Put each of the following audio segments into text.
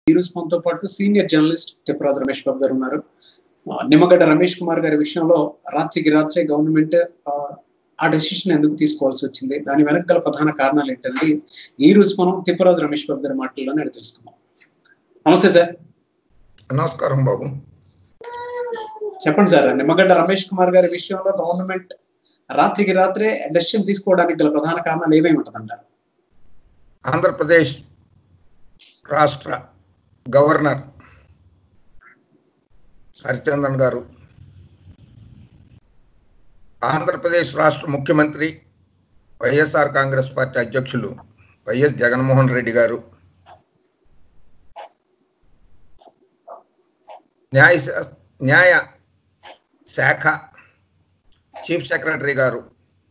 ఈ రోజు మనతో పాటు సీనియర్ జర్నలిస్ట్ తిప్పరాజు రమేష్ బాబు గారు ఉన్నారు ఆ, నిమ్మగడ్డ రమేష్ కుమార్ గారి విషయంలో రాత్రికి రాత్రే గవర్నమెంట్ ఆ, ఆ డెసిషన్ ఎందుకు తీసుకోవాల్సి వచ్చింది దాని వెనక గల ప్రధాన కారణాలు ఏంటండి ఈ రోజు మనం తిప్పరాజు రమేష్ బాబు గారి మాటల్లోనే అడిగి తెలుసుకుందాం నమస్తే సార్ నమస్కారం బాబు చెప్పండి సార్ నిమ్మగడ్డ రమేష్ కుమార్ గారి విషయంలో గవర్నమెంట్ రాత్రికి రాత్రే డెసిషన్ తీసుకోవడానికి గల ప్రధాన కారణాలు ఏమేమి ఉంటుందంటారు ఆంధ్రప్రదేశ్ రాష్ట్ర గవర్నర్ హరిచందన్ గారు ఆంధ్రప్రదేశ్ రాష్ట్ర ముఖ్యమంత్రి వైఎస్ఆర్ కాంగ్రెస్ పార్టీ అధ్యక్షులు వైఎస్ జగన్మోహన్ రెడ్డి గారు న్యాయ శా- న్యాయ శాఖ చీఫ్ సెక్రటరీ గారు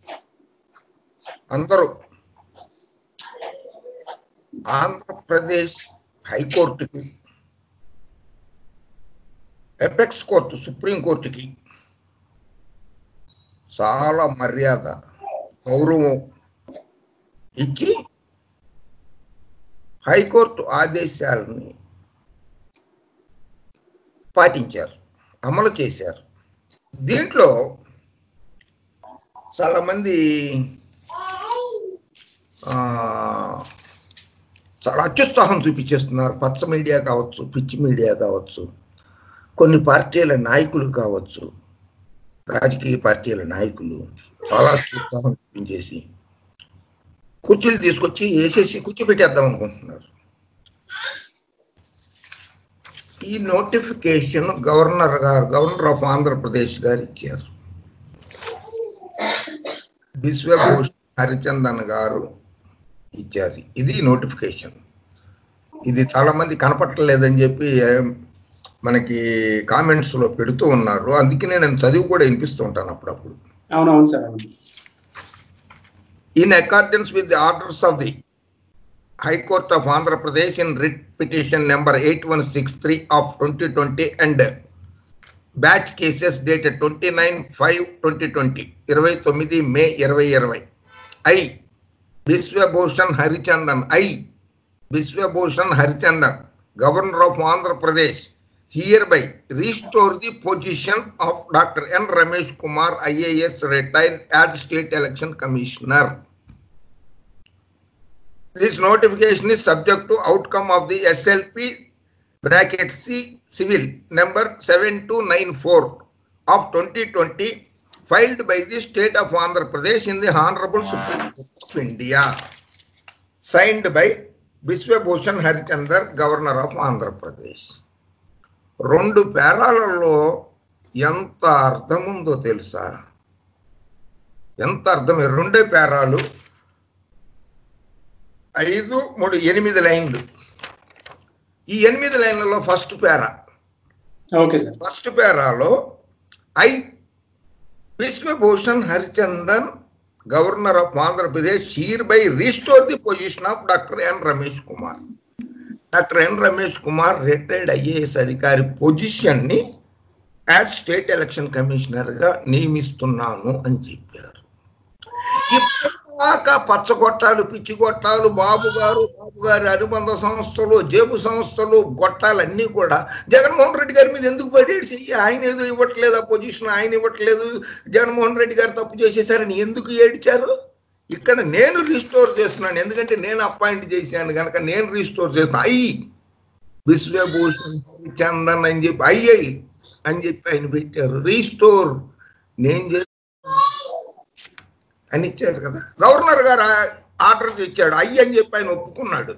అందరూ ఆంధ్రప్రదేశ్ హైకోర్టుకి ఎపెక్స్ కోర్టు సుప్రీం కోర్టుకి చాలా మర్యాద గౌరవం ఇచ్చి హైకోర్టు ఆదేశాలని పాటించారు అమలు చేశారు దీంట్లో చాలామంది ఆ, చాలా అత్యుత్సాహం చూపించేస్తున్నారు పచ్చ మీడియా కావచ్చు పిచ్చి మీడియా కావచ్చు కొన్ని పార్టీల నాయకులు కావచ్చు రాజకీయ పార్టీల నాయకులు చాలా అత్యుత్సాహం చూపించేసి కుర్చీలు తీసుకొచ్చి వేసేసి కూర్చోబెట్టేద్దాం అనుకుంటున్నారు ఈ నోటిఫికేషన్ గవర్నర్ గారు గవర్నర్ ఆఫ్ ఆంధ్రప్రదేశ్ గారు ఇచ్చారు బిశ్వభూషణ్ హరిచందన్ గారు ఇచ్చారు ఇది నోటిఫికేషన్ ఇది చాలా మంది కనపట్టలేదని చెప్పి ఏ, మనకి కామెంట్స్ లో పెడుతూ ఉన్నారు అందుకనే నేను చదివి కూడా వినిపిస్తూ ఉంటాను అప్పుడప్పుడు అవునవును సార్ అవును in accordance with the orders of the High Court of Andhra Pradesh in writ petition number 8163 of 2020 and batch cases dated 29-5-2020, 29 May 2020. I, Biswabhushan Harichandan, I, Biswabhushan Harichandan, Governor of Andhra Pradesh, hereby restore the position of Dr. N. Ramesh Kumar, IAS retired as State Election Commissioner. This notification is subject to outcome of the SLP bracket C civil number 7294 of 2020 filed by the state of Andhra Pradesh in the Honorable Supreme Court of India. Signed by Biswabhushan Harichandar, Governor of Andhra Pradesh. రెండు పేరాలలో ఎంత అర్థం ఉందో తెలుసా ఎంత అర్థం రెండే పేరాలు ఐదు మూడు ఎనిమిది లైన్లు ఈ ఎనిమిది లైన్లలో first para okay sir first పేరాలో I Vishwabhushan Harichandan governor of Andhra Pradesh hereby restore the position of doctor N Ramesh Kumar doctor N Ramesh Kumar retired IAS అధికారి పొజిషన్ ని యాజ్ స్టేట్ ఎలక్షన్ కమిషనర్ గా నియమిస్తున్నాను అని చెప్పారు ఇప్పటిదాకా పచ్చగొట్టాలు పిచ్చి గొట్టాలు బాబు గారు బాబు గారి అనుబంధ సంస్థలు జేబు సంస్థలు గొట్టాలు అన్నీ కూడా జగన్మోహన్ రెడ్డి గారి మీద ఎందుకు పడేసి ఆయన ఏదో ఇవ్వట్లేదు ఆ పొజిషన్ ఆయన ఇవ్వట్లేదు జగన్మోహన్ రెడ్డి గారు తప్పు చేసేసారని ఎందుకు ఏడ్చారు ఇక్కడ నేను రీస్టోర్ చేస్తున్నాను ఎందుకంటే నేను అపాయింట్ చేశాను కనుక నేను రీస్టోర్ చేస్తున్నాను అయ్యి విశ్వభూషణ్ చందన్ అని చెప్పి అయ్యాయి అని చెప్పి ఆయన పెట్టారు రీస్టోర్ నేను చే అని ఇచ్చారు కదా గవర్నర్ గారు ఆర్డర్ ఇచ్చాడు అయ్యి అని చెప్పి ఆయన ఒప్పుకున్నాడు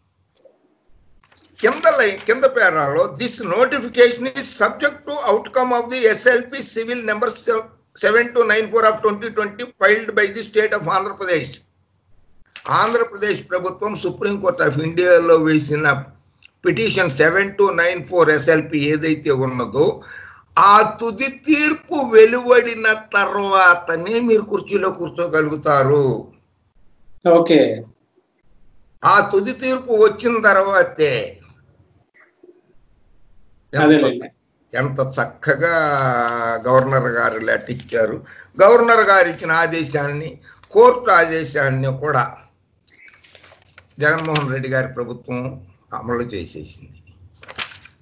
కింద లైన్ కింద పేరాలో this notification is subject to outcome of the SLP civil number seven two nine four of twenty twenty filed by the state of Andhra Pradesh Andhra Pradesh ప్రభుత్వం సుప్రీంకోర్టు ఆఫ్ ఇండియాలో వేసిన petition seven two nine four SLP ఏదైతే ఉన్నదో ఆ తుది తీర్పు వెలువడిన తర్వాతనే మీరు కుర్చీలో కూర్చోగలుగుతారు ఓకే ఆ తుది తీర్పు వచ్చిన తర్వాతే అదేలేండి ఎంత చక్కగా గవర్నర్ గారు లెటర్ ఇచ్చారు గవర్నర్ గారు ఇచ్చిన ఆదేశాన్ని కోర్టు ఆదేశాన్ని కూడా జగన్మోహన్ రెడ్డి గారి ప్రభుత్వం అమలు చేసేసింది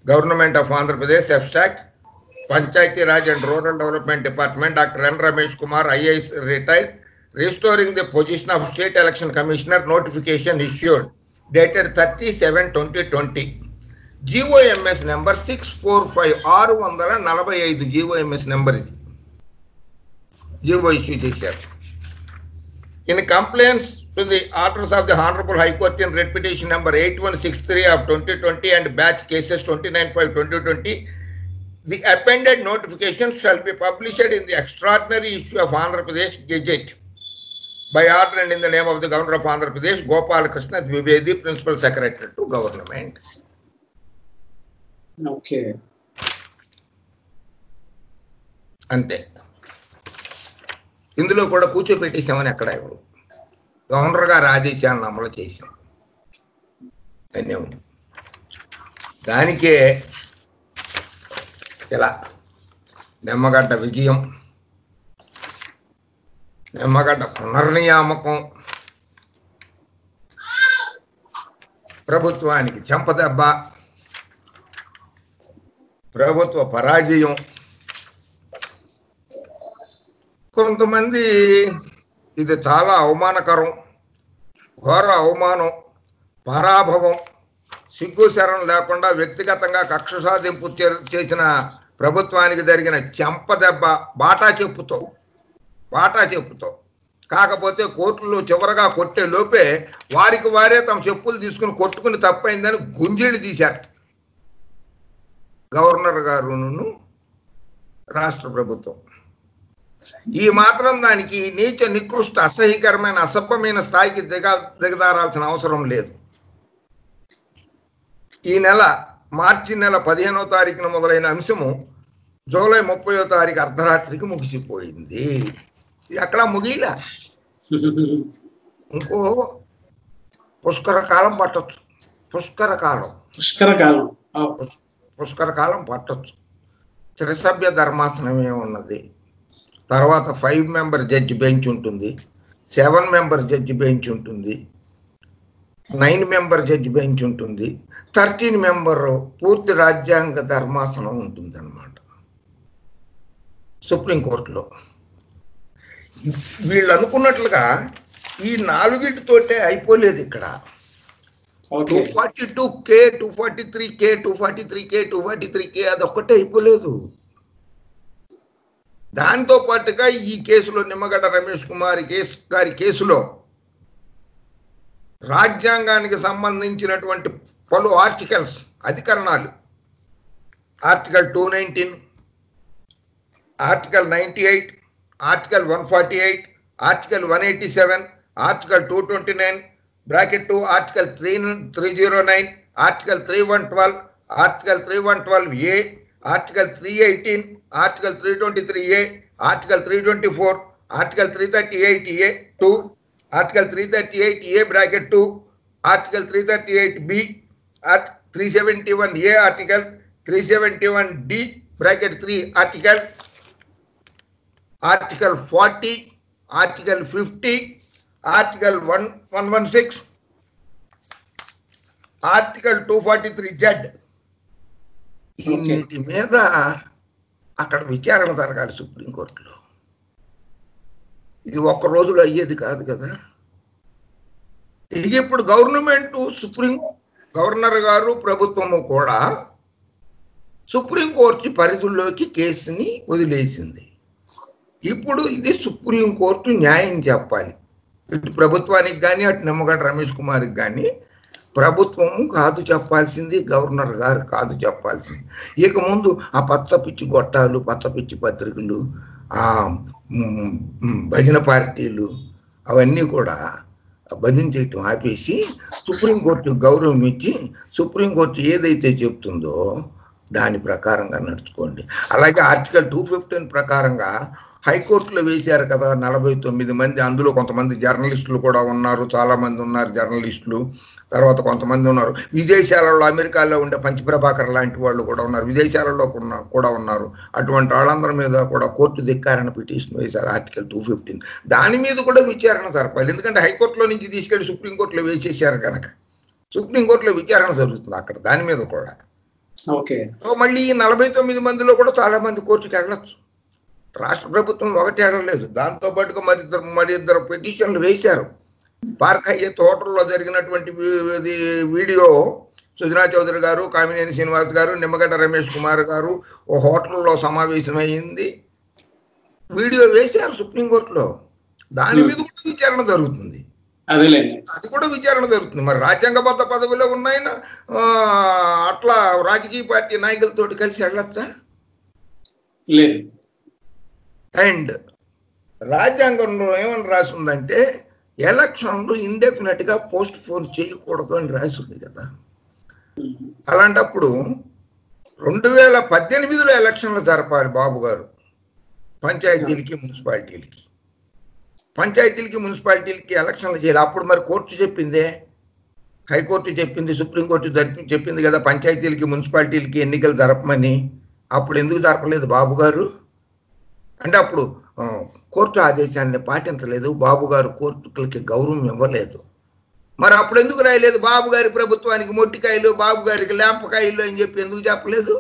government of Andhra Pradesh abstract panchayati raj and rural development department doctor N Ramesh Kumar IAS retired restoring the position of state election commissioner notification issued dated thirty seven twenty twenty GOMS number six four five ఆరు వందల నలభై ఐదు జిఓఎంఎస్ నెంబర్ ఇది GO issue చేశారు in complaints to the orders of the Honorable High Court in Writ Petition number 8163 of 2020 and batch cases 29-5-2020, the appended notification shall be published in the extraordinary issue of Andhra Pradesh Gazette by order and in the name of the Governor of Andhra Pradesh, Gopal Krishna Dwivedi, Principal Secretary to Government. Okay అంతే ఇందులో కూడా కూర్చోపెట్టేసామని ఎక్కడ ఇవ్వడు governor గారు ఆదేశాలను అమలు చేశాం ధన్యవాదం దానికే ఇలా నిమ్మగడ్డ విజయం నిమ్మగడ్డ పునర్నియామకం ప్రభుత్వానికి చెంపదెబ్బ ప్రభుత్వ పరాజయం కొంతమంది ఇది చాలా అవమానకరం ఘోర అవమానం పరాభవం సిగ్గు శరం లేకుండా వ్యక్తిగతంగా కక్ష సాధింపు చే- చేసిన ప్రభుత్వానికి జరిగిన చెంపదెబ్బ బాటా చెప్పుతో బాటా చెప్పుతో కాకపోతే కోర్టులో చివరగా కొట్టే లోపే వారికి వారే తమ చెప్పులు తీసుకుని కొట్టుకుని తప్పైందని గుంజీలు తీశారు గవర్నర్ గారును రాష్ట్ర ప్రభుత్వం ఈ మాత్రం దానికి నీచ నికృష్ట అసహ్యకరమైన అసభ్యమైన స్థాయికి దిగ దిగదారాల్సిన అవసరం లేదు ఈ నెల మార్చి నెల పదిహేనో తారీఖున మొదలైన అంశము జూలై ముప్పయో తారీఖు అర్ధరాత్రికి ముగిసిపోయింది ఇది ఎక్కడా ముగిలా ఇంకో పుష్కర కాలం పట్టొచ్చు పుష్కర కాలం పుష్కర కాలం ఆ, పుష్కర కాలం పట్టొచ్చు త్రిసభ్య ధర్మాసనమే ఉన్నది తర్వాత ఫైవ్ మెంబర్ జడ్జి బెంచ్ ఉంటుంది సెవెన్ మెంబర్ జడ్జి బెంచ్ ఉంటుంది నైన్ మెంబర్ జడ్జి బెంచ్ ఉంటుంది థర్టీన్ మెంబర్ పూర్తి రాజ్యాంగ ధర్మాసనం ఉంటుంది అనమాట సుప్రీంకోర్టులో వీళ్ళు అనుకున్నట్లుగా ఈ నాలుగిటితోటే అయిపోలేదు ఇక్కడ two okay forty two K two forty three K two forty three K two forty three K అది ఒక్కటే అయిపోలేదు దాంతో పాటుగా ఈ కేసులో నిమ్మగడ్డ రమేష్ కుమార్ కేసు గారి కేసులో రాజ్యాంగానికి సంబంధించినటువంటి పలు ఆర్టికల్స్ అధికరణాలు article two nineteen article ninety eight article one forty eight article one eighty seven article two twenty nine bracket two article three three zero nine article three one twelve article three one twelve A article three eighteen article three twenty three A article three twenty four article three thirty eight A two article three thirty eight A bracket two article three thirty eight B art three seventy one A article three seventy one D bracket three article article forty article fifty article one one one six article two forty three Z ఇన్నిటి మీద అక్కడ విచారణ జరగాలి సుప్రీంకోర్టులో ఇది ఒక్క రోజులో అయ్యేది కాదు కదా ఇది ఇప్పుడు గవర్నమెంట్ సుప్రీం గవర్నర్ గారు ప్రభుత్వము కూడా సుప్రీంకోర్టు పరిధిలోకి కేసుని వదిలేసింది ఇప్పుడు ఇది సుప్రీంకోర్టు న్యాయం చెప్పాలి ఇటు ప్రభుత్వానికి కానీ అటు నిమ్మగడ్డ రమేష్ కుమార్కి కానీ ప్రభుత్వము కాదు చెప్పాల్సింది గవర్నర్ గారు కాదు చెప్పాల్సింది ఇక ముందు ఆ పచ్చపిచ్చి గొట్టాలు పచ్చపిచ్చి పత్రికలు ఆ మ్, మ్, భజన పార్టీలు అవన్నీ కూడా భజన చేయటం ఆపేసి సుప్రీంకోర్టు గౌరవం ఇచ్చి సుప్రీంకోర్టు ఏదైతే చెప్తుందో దాని ప్రకారంగా నడుచుకోండి అలాగే ఆర్టికల్ టూ ఫిఫ్టీన్ ప్రకారంగా హైకోర్టులో వేశారు కదా నలభై తొమ్మిది మంది అందులో కొంతమంది జర్నలిస్టులు కూడా ఉన్నారు చాలా మంది ఉన్నారు జర్నలిస్టులు తర్వాత కొంతమంది ఉన్నారు విదేశాలలో అమెరికాలో ఉండే పంచప్రభాకర్ లాంటి వాళ్ళు కూడా ఉన్నారు విదేశాలలో ఉన్న- కూడా ఉన్నారు అటువంటి వాళ్ళందరి మీద కూడా కోర్టు ధిక్కారణ పిటిషన్ వేశారు ఆర్టికల్ టూ ఫిఫ్టీన్ దాని మీద కూడా విచారణ జరపాలి ఎందుకంటే హైకోర్టులో నుంచి తీసుకెళ్లి సుప్రీంకోర్టులో వేసేసారు కనుక సుప్రీంకోర్టులో విచారణ జరుగుతుంది అక్కడ దాని మీద కూడా ఓకే సో మళ్ళీ ఈ నలభై తొమ్మిది మందిలో కూడా చాలా మంది కోర్టుకి వెళ్ళొచ్చు రాష్ట్ర ప్రభుత్వం ఒకటి వెళ్ళలేదు దాంతో పాటుగా మరి ఇద్దరు మరి ఇద్దరు పిటిషన్లు వేశారు పార్క్ హయ్యత్ హోటల్లో జరిగినటువంటి వీ- ఇది వీడియో సుజనా చౌదరి గారు కామినేని శ్రీనివాస్ గారు నిమ్మగడ్డ రమేష్ కుమార్ గారు ఓ హోటల్లో సమావేశమైంది వీడియో వేశారు సుప్రీంకోర్టులో దాని మీద కూడా విచారణ జరుగుతుంది అదేలేండి అది కూడా విచారణ జరుగుతుంది మరి రాజ్యాంగబద్ధ పదవిలో ఉన్నాయన ఆ, అట్లా రాజకీయ పార్టీ నాయకులతో కలిసి వెళ్ళొచ్చా లేదు అండ్ రాజ్యాంగంలో ఏమని రాసి ఉందంటే ఎలక్షన్లు ఇండెఫినెట్ గా పోస్ట్ పోన్ చేయకూడదు అని రాసి ఉంది కదా అలాంటప్పుడు రెండు వేల పద్దెనిమిదిలో ఎలక్షన్లు జరపాలి బాబు గారు పంచాయతీలకి మున్సిపాలిటీలకి పంచాయతీలకి మున్సిపాలిటీలకి ఎలక్షన్లు చేయాలి అప్పుడు మరి కోర్టు చెప్పిందే హైకోర్టు చెప్పింది సుప్రీంకోర్టు జరిపి చెప్పింది కదా పంచాయతీలకి మున్సిపాలిటీలకి ఎన్నికలు జరపమని అప్పుడు ఎందుకు జరపలేదు బాబు గారు అంటే అప్పుడు ఆ, కోర్టు ఆదేశాన్ని పాటించలేదు బాబు గారు కోర్టులకి గౌరవం ఇవ్వలేదు మరి అప్పుడు ఎందుకు రాయలేదు బాబు గారి ప్రభుత్వానికి మొట్టికాయలు బాబు గారికి లేంపకాయలు అని చెప్పి ఎందుకు చెప్పలేదు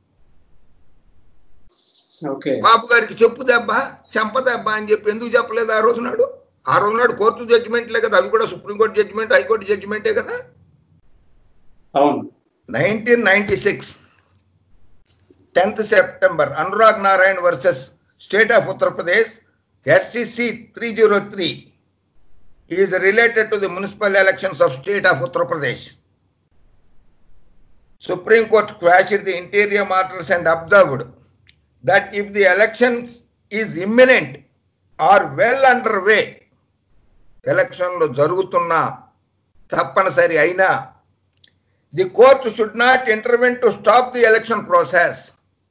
ఓకే బాబు గారికి చెప్పు దెబ్బ చెంప దెబ్బ అని చెప్పి ఎందుకు చెప్పలేదు ఆ రోజు నాడు ఆ రోజు నాడు కోర్టు జడ్జిమెంట్లే కదా అవి కూడా సుప్రీంకోర్టు జడ్జిమెంట్ హైకోర్టు జడ్జిమెంటే కదా అవును nineteen ninety six tenth September Anurag Narayan versus state of Uttar Pradesh SCC three zero three is related to the municipal elections of state of Uttar Pradesh Supreme Court quashed the interior matters and observed that if the elections is imminent or well underway, ఎలక్షన్లు జరుగుతున్నా తప్పనిసరి అయినా the court should not intervene to stop the election process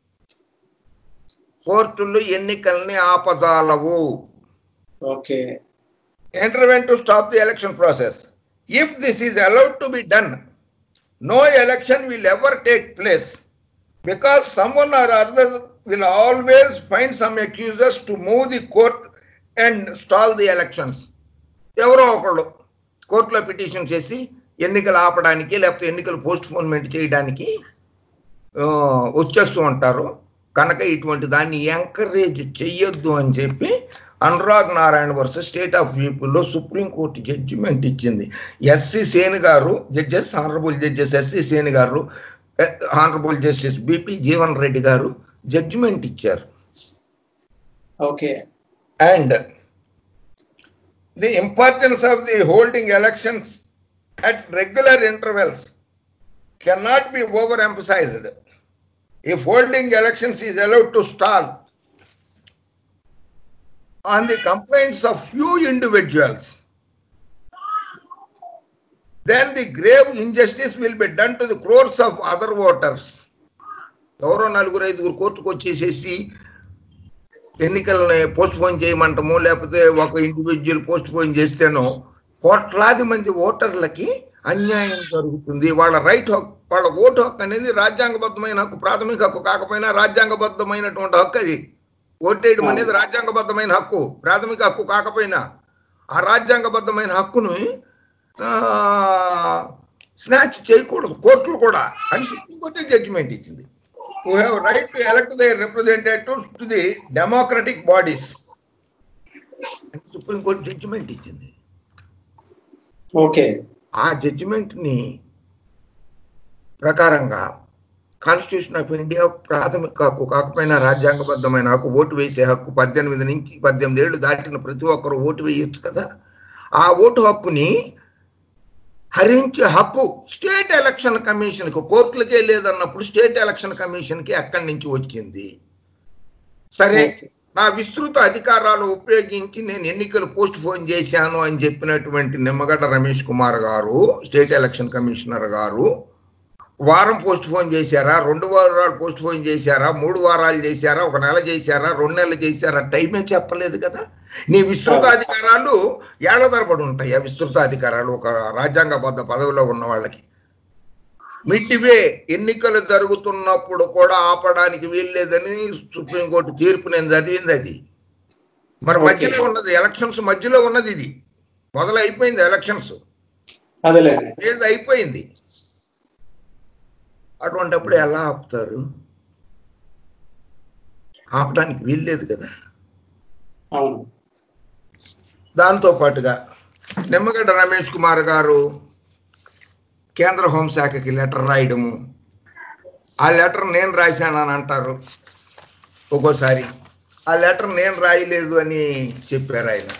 కోర్టులు ఎన్నికల్ని ఆపజాలవు okay intervene to stop the election process. If this is allowed to be done, no election will ever take place because someone or other will always find some accusers to move the court and stall the elections. ఎవరో ఒకళ్ళు కోర్టులో petition చేసి ఎన్నికలు ఆపడానికి లేకపోతే ఎన్నికలు post పోన్మెంట్ చేయడానికి ఆ, వచ్చేస్తూ ఉంటారు కనుక ఇటువంటి దాన్ని ఎంకరేజ్ చెయ్యొద్దు అని చెప్పి Anurag Narayana versus state of పీపుల్లో సుప్రీంకోర్టు జడ్జిమెంట్ ఇచ్చింది ఎస్సి సేని గారు జడ్జెస్ ఆనరబుల్ జడ్జెస్ ఎస్సి సేని గారు honourable justice BP Jeevan Reddy గారు జడ్జిమెంట్ ఇచ్చారు okay and the importance of the holding elections at regular intervals cannot be overemphasized. If holding elections is allowed to stall on the complaints of few individuals, then the grave injustice will be done to the crores of other voters. ఎవరో నలుగురు ఐదుగురు కోర్టుకు వచ్చేసేసి ఎన్నికల్ని post phone చేయమంటమో లేకపోతే ఒక individual post phone చేస్తేనో కోట్లాది మంది ఓటర్లకి అన్యాయం జరుగుతుంది వాళ్ళ రైట్ హక్కు వాళ్ళ ఓటు హక్కు అనేది రాజ్యాంగబద్ధమైన హక్కు ప్రాథమిక హక్కు కాకపోయినా రాజ్యాంగబద్ధమైనటువంటి హక్కు అది ఓటేయడం అనేది రాజ్యాంగబద్ధమైన హక్కు ప్రాథమిక హక్కు కాకపోయినా ఆ రాజ్యాంగబద్ధమైన హక్కును స్నాచ్ చేయకూడదు కోర్టులు కూడా అని సుప్రీంకోర్టు జడ్జిమెంట్ ఇచ్చింది who have right to elect their representatives to the democratic bodies. అని సుప్రీంకోర్టు జడ్జిమెంట్ ఇచ్చింది ఓకే ఆ జడ్జిమెంట్ ని ప్రకారంగా కాన్స్టిట్యూషన్ ఆఫ్ ఇండియా ప్రాథమిక హక్కు కాకపోయినా రాజ్యాంగబద్ధమైన హక్కు ఓటు వేసే హక్కు పద్దెనిమిది నుంచి పద్దెనిమిది ఏళ్ళు దాటిన ప్రతి ఒక్కరు ఓటు వేయొచ్చు కదా ఆ ఓటు హక్కుని హరించే హక్కు స్టేట్ ఎలక్షన్ కమిషన్కి కోర్టులకే లేదన్నప్పుడు స్టేట్ ఎలక్షన్ కమిషన్కి ఎక్కడి నుంచి వచ్చింది సరే నా విస్తృత అధికారాలు ఉపయోగించి నేను ఎన్నికలు పోస్ట్ పోన్ చేశాను అని చెప్పినటువంటి నిమ్మగడ్డ రమేష్ కుమార్ గారు స్టేట్ ఎలక్షన్ కమిషనర్ గారు వారం పోస్ట్ పోన్ చేశారా రెండు వారాలు పోస్ట్ పోన్ చేశారా మూడు వారాలు చేశారా ఒక నెల చేశారా రెండు నెలలు చేశారా టైమే చెప్పలేదు కదా నీ విస్తృత అధికారాలు ఏళ్ల తరబడి ఉంటాయి ఆ విస్తృత అధికారాలు ఒక రాజ్యాంగబద్ధ పదవిలో ఉన్న వాళ్ళకి మిడ్వే ఎన్నికలు జరుగుతున్నప్పుడు కూడా ఆపడానికి వీల్లేదని సుప్రీంకోర్టు తీర్పు నేను చదివింది అది మరి మధ్యలో ఉన్నది ఎలక్షన్స్ మధ్యలో ఉన్నది ఇది మొదలు అయిపోయింది ఎలక్షన్స్ అదేలే ఫేజ్ అయిపోయింది అటువంటప్పుడు ఎలా ఆపుతారు ఆపడానికి వీల్లేదు కదా అవును దాంతో పాటుగా నిమ్మగడ్డ రమేష్ కుమార్ గారు కేంద్ర హోంశాఖకి లెటర్ రాయడము ఆ లెటర్ నేను రాశానని అంటారు ఒక్కోసారి ఆ లెటర్ నేను రాయలేదు అని చెప్పారు ఆయన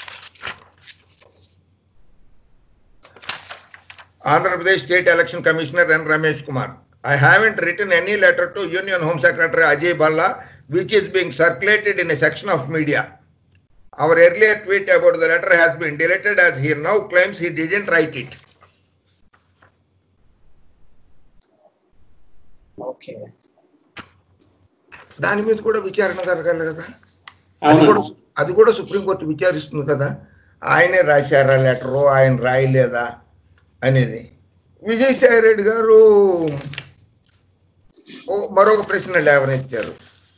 Andhra Pradesh state election commissioner N Ramesh Kumar I haven't return any letter to union home secretary Ajay Bhalla which is being circulated in a section of media Our earlier tweet about the letter has been deleted as he now claims he didn't write it. Okay దాని మీద కూడా విచారణ జరగాలి కదా అది కూడా అవును అది కూడా సుప్రీంకోర్టు విచారిస్తుంది కదా ఆయనే రాశారా లెటరు ఆయన రాయలేదా అనేది విజయసాయి రెడ్డి గారు ఓ మరొక ప్రశ్న లేవనెత్తారు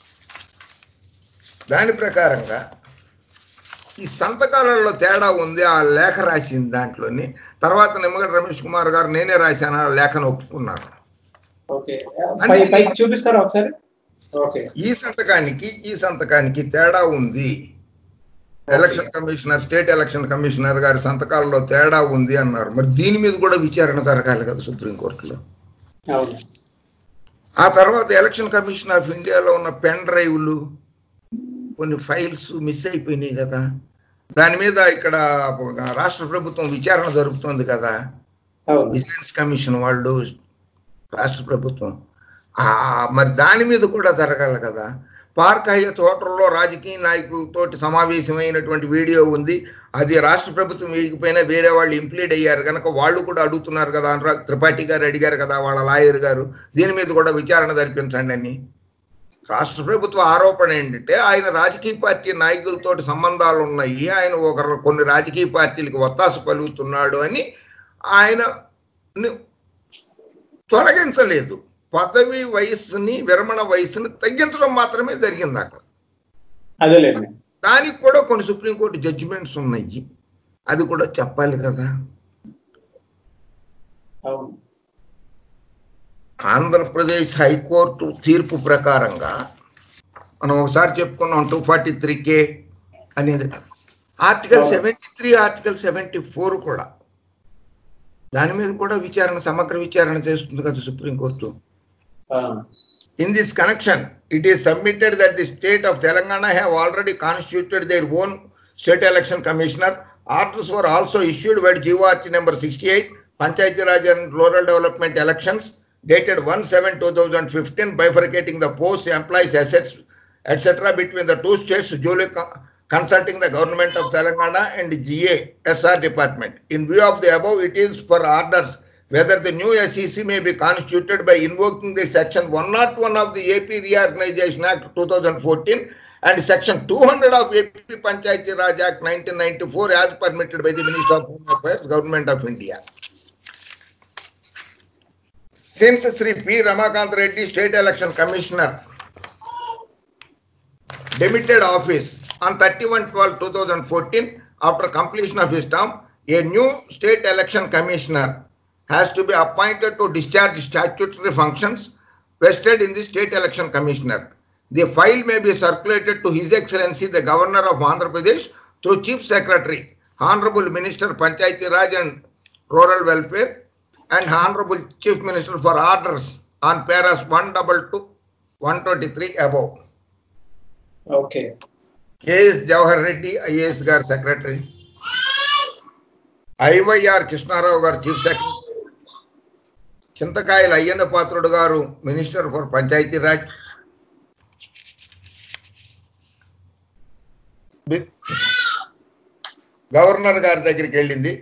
దాని ప్రకారంగా ఈ సంతకాలలో తేడా ఉంది ఆ లేఖ రాసింది దాంట్లోని తర్వాత నిమ్మగడ్డ రమేష్ కుమార్ గారు నేనే రాశాను ఆ లేఖను ఒప్పుకున్నారు ఓకే పై పైకి చూపిస్తారా ఒకసారి ఓకే ఈ సంతకానికి ఈ సంతకానికి తేడా ఉంది election commissioner state election commissioner గారి సంతకాలలో తేడా ఉంది అన్నారు మరి దీని మీద కూడా విచారణ జరగాలి కదా సుప్రీంకోర్టులో అవును ఆ తర్వాత ఎలక్షన్ కమిషన్ ఆఫ్ ఇండియాలో ఉన్న పెన్ డ్రైవ్లు కొన్ని ఫైల్స్ మిస్ అయిపోయినాయి కదా దాని మీద ఇక్కడ రాష్ట్ర ప్రభుత్వం విచారణ జరుపుతోంది కదా అవును విజిలెన్స్ కమిషన్ వాళ్ళు రాష్ట్ర ప్రభుత్వం ఆ, మరి దాని మీద కూడా జరగాలి కదా పార్క్ హయత్ హోటల్లో రాజకీయ నాయకులతోటి సమావేశమైనటువంటి వీడియో ఉంది అది రాష్ట్ర ప్రభుత్వం వేయకపోయినా వేరే వాళ్ళు ఇంప్లీడ్ అయ్యారు కనుక వాళ్ళు కూడా అడుగుతున్నారు కదా అనురాగ్ త్రిపాఠి గారు అడిగారు కదా వాళ్ళ లాయర్ గారు దీని మీద కూడా విచారణ జరిపించండి అని రాష్ట్ర ప్రభుత్వ ఆరోపణ ఏంటంటే ఆయన రాజకీయ పార్టీ నాయకులతోటి సంబంధాలు ఉన్నాయి ఆయన ఒకరు కొన్ని రాజకీయ పార్టీలకు ఒత్తాసు పలుకుతున్నాడు అని ఆయన ని- తొలగించలేదు పదవి వయస్సుని విరమణ వయస్సుని తగ్గించడం మాత్రమే జరిగింది అక్కడ అదేలేండి దానికి కూడా కొన్ని సుప్రీంకోర్టు జడ్జిమెంట్స్ ఉన్నాయి అది కూడా చెప్పాలి కదా అవును ఆంధ్రప్రదేశ్ హైకోర్టు తీర్పు ప్రకారంగా మనం ఒకసారి చెప్పుకున్నాం టూ ఫార్టీ త్రీ కే అనేది ఆర్టికల్ అవును. Seventy three article seventy four కూడా దాని మీద కూడా విచారణ సమగ్ర విచారణ చేస్తుంది కదా సుప్రీంకోర్టు ఆ, In this connection, it is submitted that the state of Telangana have already constituted their own state election commissioner. Orders were also issued by GORT number 68, Panchayati Raj and Rural Development Elections, dated 1/7/2015, bifurcating the posts, employees, assets, etc. between the two states, duly co- consulting the government of Telangana and GA SR department. In view of the above, it is for orders whether the new SEC may be constituted by invoking the section 101 of the AP Reorganization Act 2014 and section 200 of AP Panchayati Raj Act 1994 as permitted by the Minister of Home Affairs, Government of India. Since Sri P. Ramakant Reddy, State Election Commissioner, demitted office on 31-12-2014 after completion of his term, a new state election commissioner has to be appointed to discharge statutory functions vested in the state election commissioner. The file may be circulated to His Excellency the Governor of Andhra Pradesh through Chief Secretary, Honorable Minister Panchayati Raj and Rural Welfare, and Honorable Chief Minister for orders on paras 122, 123 above. Okay KS Jawahar Reddy IAS గారు secretary IYR Krishna Rao గారు chief secretary Chintakayala Ayyanna Patrudu గారు minister for panchayati raj బి- governor గారి దగ్గరికి వెళ్ళింది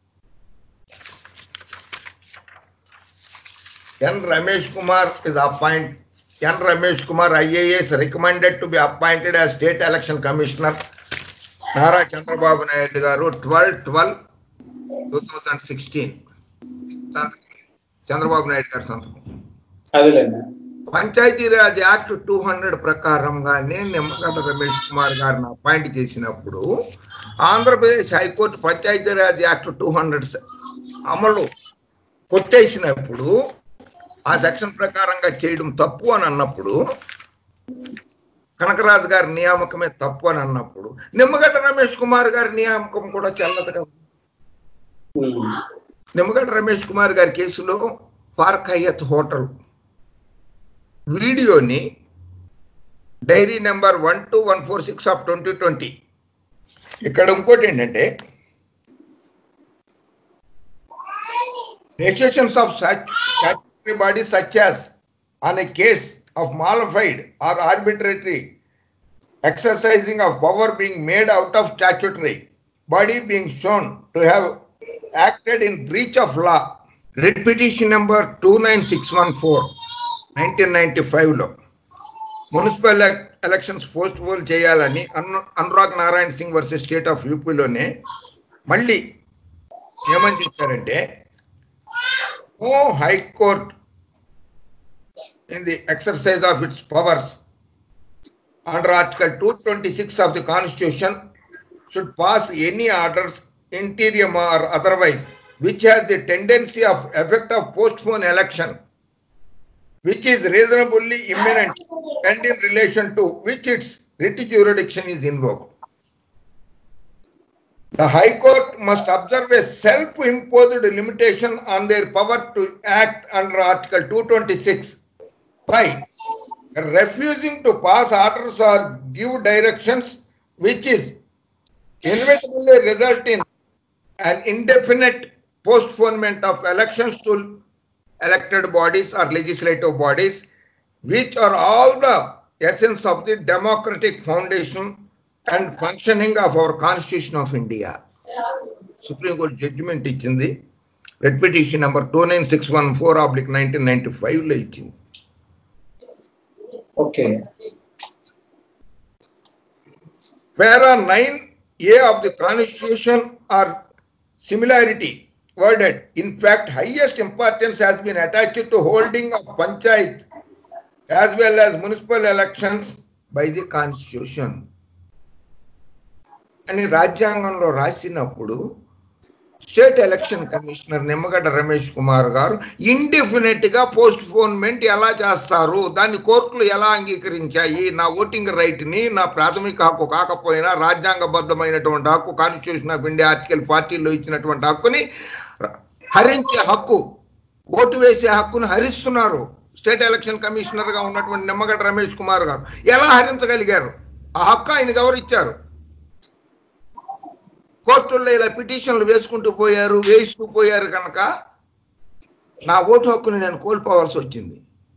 N Ramesh Kumar is appoint N Ramesh Kumar IAS recommended to be appointed as state election commissioner Nara Chandrababu Naidu గారు twelve twelve two thousand sixteen Chandrababu Naidu గారి సంతకం అదేలేండి పంచాయతీరాజ్ యాక్ట్ టూ హండ్రెడ్ ప్రకారంగానే నిమ్మగడ్డ రమేష్ కుమార్ గారిని అపాయింట్ చేసినప్పుడు Andhra Pradesh high court panchayati raj act two hundred అమలు కొట్టేసినప్పుడు ఆ సెక్షన్ ప్రకారంగా చేయడం తప్పు అని అన్నప్పుడు కనకరాజు గారి నియామకమే తప్పు అని అన్నప్పుడు నిమ్మగడ్డ రమేష్ కుమార్ గారి నియామకం కూడా చెల్లదు కదా నిమ్మగడ్డ రమేష్ కుమార్ గారి కేసులో పార్క్ హయత్ హోటల్ వీడియోని diary number one two one four six of twenty twenty ఇక్కడ ఇంకోటి ఏంటంటే decisions of such statutory bodies such as on a case of modified or arbitrary exercising of power being made out of statutory body being shown to have acted in breach of law. Writ petition number 29614 1995 లో municipal elections post poll చేయాలని అను Anurag Narayana Singh versus state of యూపీలోనే మళ్ళీ ఏమని చెప్పారంటే no high court in the exercise of its powers under article 226 of the constitution should pass any orders interim or otherwise which has the tendency of effect of postpone election which is reasonably imminent and in relation to which its writ jurisdiction is invoked the High Court must observe a self-imposed limitation on their power to act under Article 226 by refusing to pass orders or give directions which is inevitably result in an indefinite postponement of elections to elected bodies or legislative bodies, which are all the essence of the democratic foundation and functioning of our Constitution of India. Supreme Court judgment ఇచ్చింది writ petition number two nine six one four oblique nineteen ninety ఫైవ్లో ఇచ్చింది okay Para 9A of the Constitution are similarity worded. In fact, highest importance has been attached to holding of panchayat as well as municipal elections by the Constitution. అని రాజ్యాంగంలో రాసినప్పుడు state election commissioner Nimmagadda Ramesh Kumar గారు indefinite గా post పోన్మెంట్ ఎలా చేస్తారు దాన్ని కోర్టులు ఎలా అంగీకరించాయి నా ఓటింగ్ రైట్ ని నా ప్రాథమిక హక్కు కాకపోయినా రాజ్యాంగబద్ధమైనటువంటి హక్కు కాన్స్టిట్యూషన్ ఆఫ్ ఇండియా ఆర్టికల్ ఫార్టీలో ఇచ్చినటువంటి హక్కుని హరించే హక్కు ఓటు వేసే హక్కును హరిస్తున్నారు స్టేట్ ఎలక్షన్ కమిషనర్ గా ఉన్నటువంటి నిమ్మగడ్డ రమేష్ కుమార్ గారు ఎలా హరించగలిగారు ఆ హక్కు ఆయనకు ఎవరు ఇచ్చారు కోర్టుల్లో ఇలా పిటిషన్లు వేసుకుంటూ పోయారు వేయిస్తూ పోయారు కనుక నా ఓటు హక్కుని నేను కోల్పోవాల్సి వచ్చింది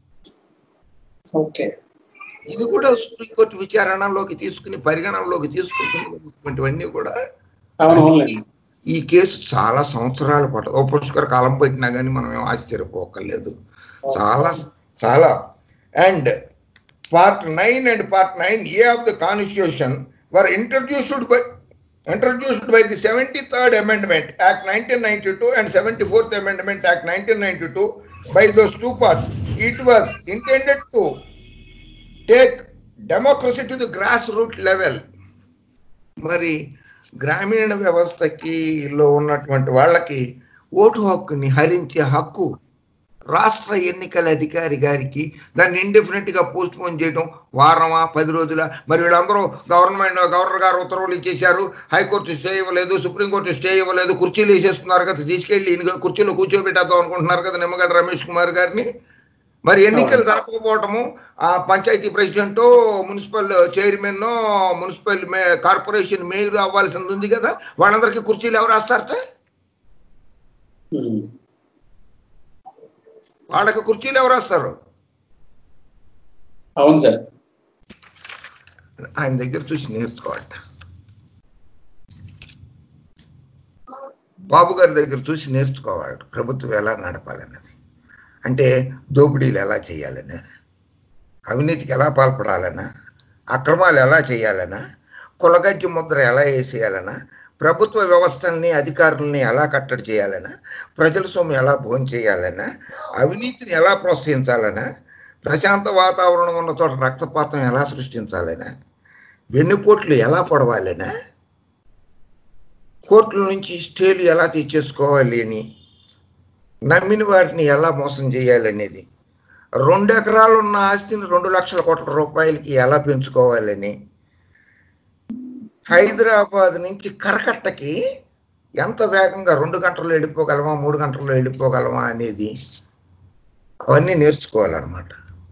ఓకే ఇది కూడా సుప్రీంకోర్టు విచారణలోకి తీసుకుని పరిగణనలోకి తీసుకుంటున్నటువంటివన్నీ కూడా అవును అవునులేండి ఈ కేసు చాలా సంవత్సరాలు పట్టదు ఓ పుష్కర కాలం పెట్టినా కానీ మనం ఏం ఆశ్చర్యపోకర్లేదు చాలా చాలా and part nine and part nine A of the constitution were introduced by introduced by the 73rd Amendment Act 1992 and 74th Amendment Act 1992 by those two parts. It was intended to take democracy to the grassroots level. మరి గ్రామీణ వ్యవస్థకి లో ఉన్నటువంటి వాళ్ళకి vote హక్కుని హరించే హక్కు రాష్ట్ర ఎన్నికల అధికారి గారికి దాన్ని ఇండెఫినెట్ గా పోస్ట్ పోన్ చేయడం వారమా పది రోజుల మరి వీళ్ళందరూ గవర్నమెంట్ గవర్నర్ గారు ఉత్తర్వులు ఇచ్చేశారు హైకోర్టు స్టే ఇవ్వలేదు సుప్రీంకోర్టు స్టే ఇవ్వలేదు కుర్చీలు వేసేస్తున్నారు కదా తీసుకెళ్లి ఈయన కుర్చీలో కూర్చోబెట్టేద్దాం అనుకుంటున్నారు కదా నిమ్మగడ్డ రమేష్ కుమార్ గారిని మరి ఎన్నికలు జరపకపోవటము ఆ panchayat president municipal chairman municipal మే కార్పొరేషన్ మేయర్ అవ్వాల్సింది ఉంది కదా వాళ్ళందరికీ కుర్చీలు ఎవరు వేస్తారట ఉమ్. వాళ్ళకి కుర్చీలు ఎవరు వేస్తారు అవును సార్ ఆయన దగ్గర చూసి నేర్చుకోవాలట బాబు గారి దగ్గర చూసి నేర్చుకోవాలి ప్రభుత్వం ఎలా నడపాలన్నది అంటే దోపిడీలు ఎలా చేయాలనా అవినీతికి ఎలా పాల్పడాలనా అక్రమాలు ఎలా చేయాలనా కులగజ్జి ముద్ర ఎలా వేసేయాలనా ప్రభుత్వ వ్యవస్థల్ని అధికారుల్ని ఎలా కట్టడి చేయాలనా ప్రజల సొమ్ము ఎలా భోజనం చేయాలనా అవినీతిని ఎలా ప్రోత్సహించాలనా ప్రశాంత వాతావరణం ఉన్న చోట రక్తపాతం ఎలా సృష్టించాలనా వెన్నుపోట్లు ఎలా పొడవాలనా కోర్టుల నుంచి స్టేలు ఎలా తెచ్చేసుకోవాలి అని నమ్మిన వారిని ఎలా మోసం చేయాలనేది రెండు ఎకరాలు ఉన్న ఆస్తిని రెండు లక్షల కోట్ల రూపాయలకి ఎలా పెంచుకోవాలని హైదరాబాద్ నుంచి కరకట్టకి ఎంత వేగంగా రెండు గంటల్లో వెళ్ళిపోగలమా మూడు గంటల్లో వెళ్ళిపోగలమా అనేది అవన్నీ నేర్చుకోవాలన్నమాట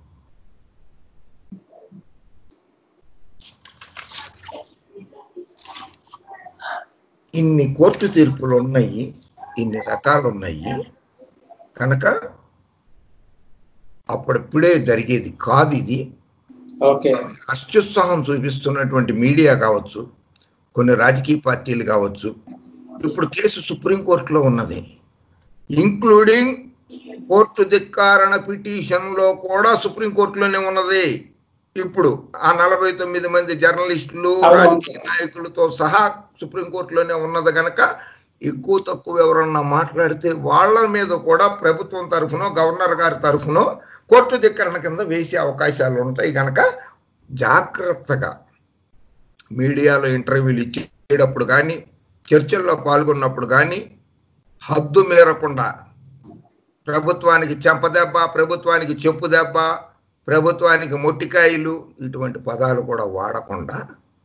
ఇన్ని కోర్టు తీర్పులు ఉన్నాయి ఇన్ని రకాలు ఉన్నాయి కనుక అప్పుడప్పుడే జరిగేది కాదు ఇది ఓకే అత్యుత్సాహం చూపిస్తున్నటువంటి మీడియా కావచ్చు కొన్ని రాజకీయ పార్టీలు కావచ్చు ఇప్పుడు కేసు సుప్రీంకోర్టులో ఉన్నది ఇంక్లూడింగ్ కోర్టు ధిక్కారణ పిటిషన్లో కూడా సుప్రీంకోర్టులోనే ఉన్నది ఇప్పుడు ఆ నలభై తొమ్మిది మంది జర్నలిస్టులు అవును. రాజకీయ నాయకులతో సహా సుప్రీంకోర్టులోనే ఉన్నది గనక ఎక్కువ తక్కువ ఎవరన్నా మాట్లాడితే వాళ్ళ మీద కూడా ప్రభుత్వం తరఫునో గవర్నర్ గారి తరఫునో కోర్టు ధిక్కరణ కింద వేసే అవకాశాలు ఉంటాయి గనక జాగ్రత్తగా మీడియాలో ఇంటర్వ్యూలు ఇచ్చేటప్పుడు కానీ చర్చల్లో పాల్గొన్నప్పుడు కానీ హద్దు మీరకుండా ప్రభుత్వానికి చెంపదెబ్బ ప్రభుత్వానికి చెప్పు దెబ్బ ప్రభుత్వానికి మొట్టికాయలు ఇటువంటి పదాలు కూడా వాడకుండా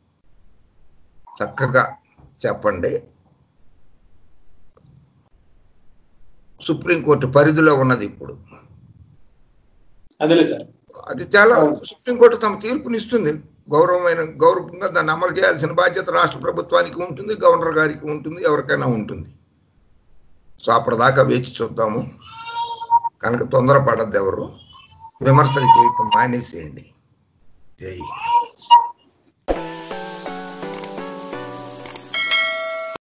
చక్కగా చెప్పండి సుప్రీంకోర్టు పరిధిలో ఉన్నది ఇప్పుడు అదేలే సార్ అది చాలా అవును. సుప్రీంకోర్టు తమ తీర్పునిస్తుంది గౌరవమైన గౌరవంగా దాన్ని అమలు చేయాల్సిన బాధ్యత రాష్ట్ర ప్రభుత్వానికి ఉంటుంది గవర్నర్ గారికి ఉంటుంది ఎవరికైనా ఉంటుంది సో అప్పటిదాకా వేచి చూద్దాము కనుక తొందరపడద్దు ఎవరు విమర్శలు చేయటం మానేసేయండి జై హింద్.